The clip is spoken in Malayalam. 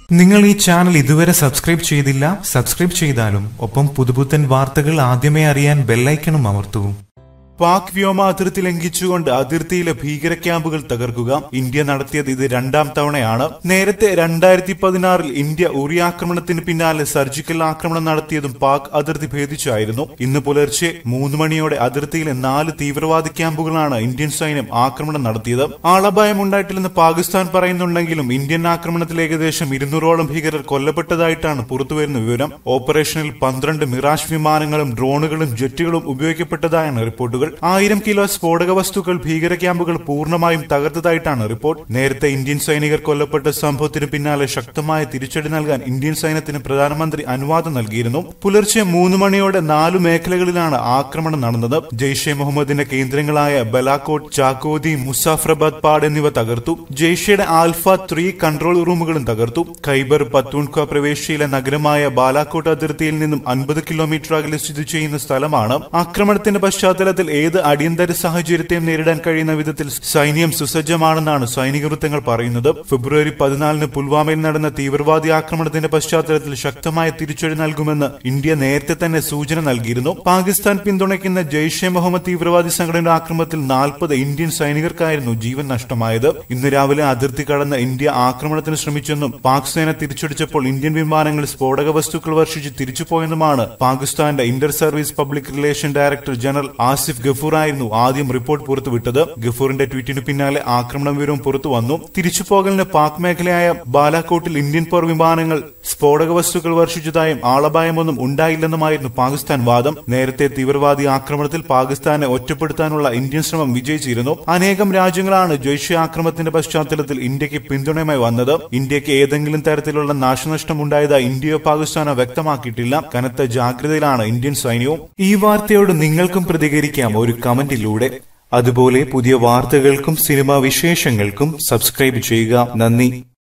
നിങ്ങൾ ഈ ചാനൽ ഇതുവരെ സബ്സ്ക്രൈബ് ചെയ്തില്ല സബ്സ്ക്രൈബ് ചെയ്താലും ഒപ്പം പുതുപുത്തൻ വാർത്തകൾ ആദ്യമേ അറിയാൻ ബെല്ലൈക്കണും അമർത്തൂ പാക് വ്യോമ അതിർത്തി ലംഘിച്ചുകൊണ്ട് അതിർത്തിയിലെ ഭീകര ക്യാമ്പുകൾ തകർക്കുക ഇന്ത്യ നടത്തിയത് ഇത് രണ്ടാം തവണയാണ് നേരത്തെ രണ്ടായിരത്തി പതിനാറിൽ ഇന്ത്യ ഉറി ആക്രമണത്തിന് പിന്നാലെ സർജിക്കൽ ആക്രമണം നടത്തിയതും പാക് അതിർത്തി ഭേദിച്ചായിരുന്നു ഇന്ന് പുലർച്ചെ മൂന്ന് മണിയോടെ അതിർത്തിയിലെ നാല് തീവ്രവാദി ക്യാമ്പുകളാണ് ഇന്ത്യൻ സൈന്യം ആക്രമണം നടത്തിയത് ആളപായം ഉണ്ടായിട്ടില്ലെന്ന് പാകിസ്ഥാൻ പറയുന്നുണ്ടെങ്കിലും ഇന്ത്യൻ ആക്രമണത്തിൽ ഏകദേശം ഇരുന്നൂറോളം ഭീകരർ കൊല്ലപ്പെട്ടതായിട്ടാണ് പുറത്തുവരുന്ന വിവരം ഓപ്പറേഷനിൽ പന്ത്രണ്ട് മിറാഷ് വിമാനങ്ങളും ഡ്രോണുകളും ജെറ്റുകളും ഉപയോഗിക്കപ്പെട്ടതായാണ് റിപ്പോർട്ടുകൾ ആയിരം കിലോ സ്ഫോടക വസ്തുക്കൾ ഭീകര ക്യാമ്പുകൾ പൂർണ്ണമായും തകർത്തതായിട്ടാണ് റിപ്പോർട്ട് നേരത്തെ ഇന്ത്യൻ സൈനികർ കൊല്ലപ്പെട്ട സംഭവത്തിന് പിന്നാലെ ശക്തമായ തിരിച്ചടി നൽകാൻ ഇന്ത്യൻ സൈന്യത്തിന് പ്രധാനമന്ത്രി അനുവാദം നൽകിയിരുന്നു പുലർച്ചെ മൂന്ന് മണിയോടെ നാലു മേഖലകളിലാണ് ആക്രമണം നടന്നത് ജെയ്ഷെ മുഹമ്മദിന്റെ കേന്ദ്രങ്ങളായ ബലാക്കോട്ട് ചാക്കോദി മുസാഫറാബാദ് പാട് എന്നിവ തകർത്തു ജെയ്ഷയുടെ ആൽഫ ത്രീ കൺട്രോൾ റൂമുകളും തകർത്തു ഖൈബർ പത്തൂൺഖ പ്രവേശിയിലെ നഗരമായ ബാലാക്കോട്ട് അതിർത്തിയിൽ നിന്നും അൻപത് കിലോമീറ്റർ അകലെ സ്ഥിതി ചെയ്യുന്ന സ്ഥലമാണ് ആക്രമണത്തിന്റെ പശ്ചാത്തലത്തിൽ ഏത് അടിയന്തര സാഹചര്യത്തെയും നേരിടാൻ കഴിയുന്ന വിധത്തിൽ സൈന്യം സുസജ്ജമാണെന്നാണ് സൈനിക വൃത്തങ്ങൾ പറയുന്നത് ഫെബ്രുവരി പതിനാലിന് പുൽവാമയിൽ നടന്ന തീവ്രവാദി ആക്രമണത്തിന്റെ പശ്ചാത്തലത്തിൽ ശക്തമായ തിരിച്ചടി നൽകുമെന്ന് ഇന്ത്യ നേരത്തെ തന്നെ സൂചന നൽകിയിരുന്നു പാകിസ്ഥാൻ പിന്തുണയ്ക്കുന്ന ജെയ്ഷെ മുഹമ്മദ് തീവ്രവാദി സംഘടനയുടെ ആക്രമണത്തിൽ നാൽപ്പത് ഇന്ത്യൻ സൈനികർക്കായിരുന്നു ജീവൻ നഷ്ടമായത് ഇന്ന് രാവിലെ അതിർത്തി കടന്ന ഇന്ത്യ ആക്രമണത്തിന് ശ്രമിച്ചെന്നും പാക് സേന തിരിച്ചടിച്ചപ്പോൾ ഇന്ത്യൻ വിമാനങ്ങൾ സ്ഫോടക വസ്തുക്കൾ വർഷിച്ച് തിരിച്ചുപോയെന്നുമാണ് പാകിസ്ഥാന്റെ inter service public relation director general Asif Ghafoor ആയിരുന്നു ആദ്യം റിപ്പോർട്ട് പുറത്തുവിട്ടത് ഗഫൂറിന്റെ ട്വീറ്റിന് പിന്നാലെ ആക്രമണ വിവരവും പുറത്തു വന്നു തിരിച്ചുപോകലിന് പാക് മേഖലയായ ബാലാക്കോട്ടിൽ ഇന്ത്യൻ പോർ വിമാനങ്ങൾ സ്ഫോടക വസ്തുക്കൾ വർഷിച്ചതായും ആളപായമൊന്നും ഉണ്ടായില്ലെന്നുമായിരുന്നു പാകിസ്ഥാൻ വാദം നേരത്തെ തീവ്രവാദി ആക്രമണത്തിൽ പാകിസ്ഥാനെ ഒറ്റപ്പെടുത്താനുള്ള ഇന്ത്യൻ ശ്രമം വിജയിച്ചിരുന്നു അനേകം രാജ്യങ്ങളാണ് ജയ്ഷെ ആക്രമണത്തിന്റെ പശ്ചാത്തലത്തിൽ ഇന്ത്യക്ക് പിന്തുണയുമായി വന്നത് ഇന്ത്യക്ക് ഏതെങ്കിലും തരത്തിലുള്ള നാശനഷ്ടം ഉണ്ടായതായി ഇന്ത്യയോ പാകിസ്ഥാനോ വ്യക്തമാക്കിയിട്ടില്ല കനത്ത ജാഗ്രതയിലാണ് ഇന്ത്യൻ സൈന്യവും ഈ വാർത്തയോട് നിങ്ങൾക്കും പ്രതികരിക്കാം ഒരു കമന്റിലൂടെ അതുപോലെ പുതിയ വാർത്തകൾക്കും സിനിമാ വിശേഷങ്ങൾക്കും സബ്സ്ക്രൈബ് ചെയ്യുക നന്ദി